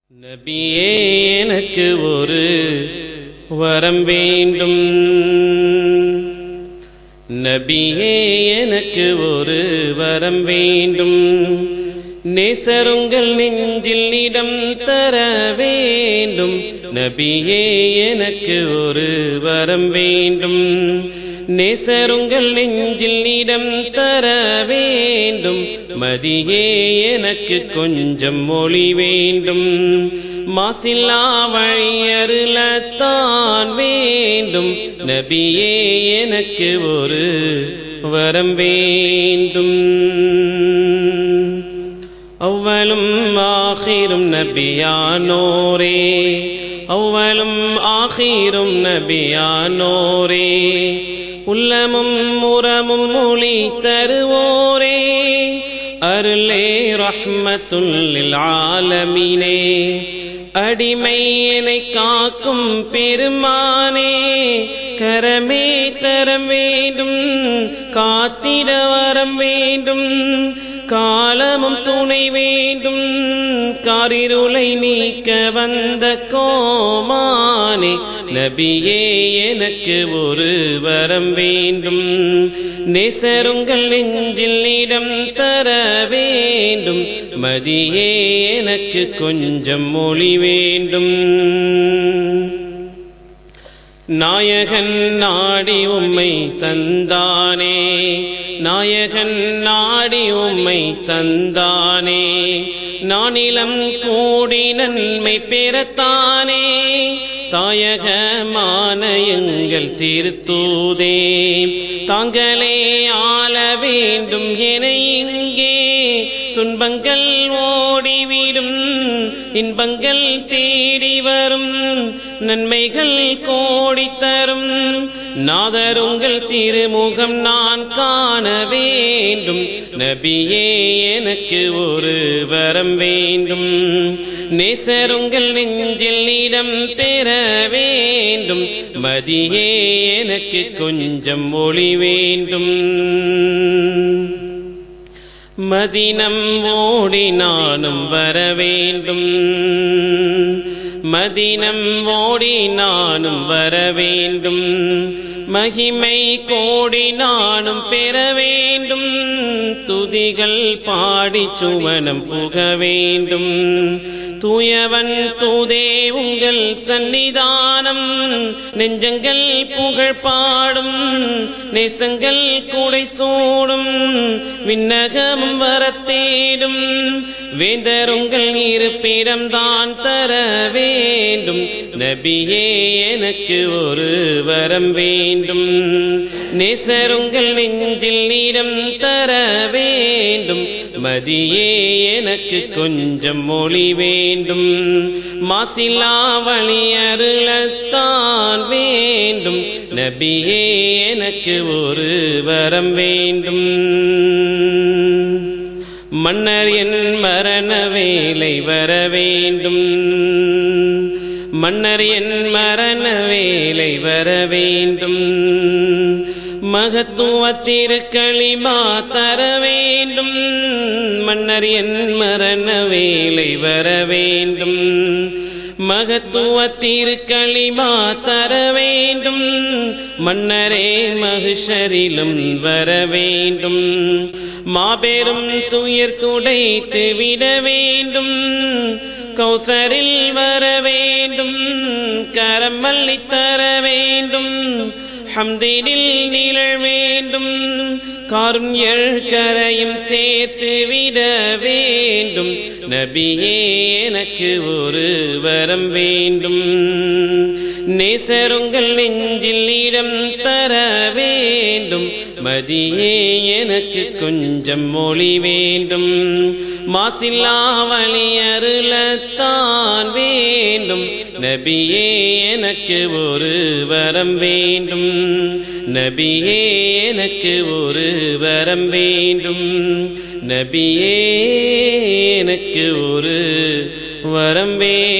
நபியே எனக்கு ஒரு வரம் வேண்டும் நபியே எனக்கு ஒரு வரம் வேண்டும் நேசருங்கள் நெஞ்சில் இடம் தர வேண்டும் நபியே எனக்கு ஒரு வரம் வேண்டும் நேசருங்கள் நெஞ்சில் இடம் தர வேண்டும் மதியே எனக்கு கொஞ்சம் மொழி வேண்டும் மாசில்லா வழியருளத்தான் வேண்டும் நபியே எனக்கு ஒரு வரம் வேண்டும் அவ்வளும் ஆகிரும் நபியானோரே அவ்வளும் ஆகிரும் நபியானோரே உள்ளமும் முறமும் மொழி தருவோரே அருளே ரஹ்மத்துல்லில் ஆலமீனே அடிமை என்னை காக்கும் பெருமானே கரமே தரம் வேண்டும் காத்திட வரம் வேண்டும் காலமும் துணை வேண்டும் காரிருளை நீக்க வந்த கோமானே நபியே எனக்கு ஒரு வரம் வேண்டும் நேசருங்கள் நெஞ்சில் இடம் தர வேண்டும் மதியே எனக்கு கொஞ்சம் மொழி வேண்டும் நாயகன் நாடி உம்மை தந்தானே நாயகன் நாடி உம்மை தந்தானே நானிலம் கூடி நன்மை பெறத்தானே தாயகமான எங்கள் திருத்தூதே தாங்களே ஆள வேண்டும் என இங்கே துன்பங்கள் ஓடிவிடும் இன்பங்கள் தேடி வரும் நன்மைகள் கோடி தரும் நாதருங்கள் திருமுகம் நான் காண வேண்டும் நபியே எனக்கு ஒரு வரம் வேண்டும் நேசருங்கள் நெஞ்சில் இடம் பெற வேண்டும் மதியே எனக்கு கொஞ்சம் ஒளி வேண்டும் மதினம் ஓடி நானும் வர வேண்டும் மதினம் ஓடி நானும் வர வேண்டும் மகிமை கோடி நானும் பெற வேண்டும் துதிகள் பாடி சுவனம் புக வேண்டும் தூயவன் தூதே உங்கள் சன்னிதானம் நெஞ்சங்கள் புகழ் பாடும் நேசங்கள் கூடை சூடும் விண்ணகமும் வரத்தேடும் வேந்தருங்கள் இருப்பிடம் தான் தர வேண்டும் நபியே எனக்கு ஒரு வரம் வேண்டும் நேசருங்கள் நெஞ்சில் இடம் தர வேண்டும் மதியே எனக்கு கொஞ்சம் மொழி வேண்டும் மாசிலா வழி அருளத்தான் வேண்டும் நபியே எனக்கு ஒரு வரம் வேண்டும் மன்னர் என் மரண வேலை வர வேண்டும் மன்னர் என் மரண வேலை வர வேண்டும் மகத்துவத்திருக்களிமா தர வேண்டும் மன்னர் என் மரண வேலை வர வேண்டும் மகத்துவத்திருக்களிமா தர வேண்டும் மன்னரே மகிஷரிலும் வர வேண்டும் மாபெரும் துயர் துடைத்து விட வேண்டும் கௌசரில் வர வேண்டும் கரம் மல்லி தர வேண்டும் ஹம்தினில் நிழல் வேண்டும் காருண்யல் கரையும் சேர்த்து விட வேண்டும் நபியே எனக்கு ஒரு வரம் வேண்டும் நேசருங்கள் நெஞ்சில் இடம் தர வேண்டும் மதியே எனக்கு கொஞ்சம் மொழி வேண்டும் மாசில்லா வழி அருளத்தான் வேண்டும் நபியே எனக்கு ஒரு வரம் வேண்டும் நபியே எனக்கு ஒரு வரம் வேண்டும் நபியே எனக்கு ஒரு வரம் வேண்டும்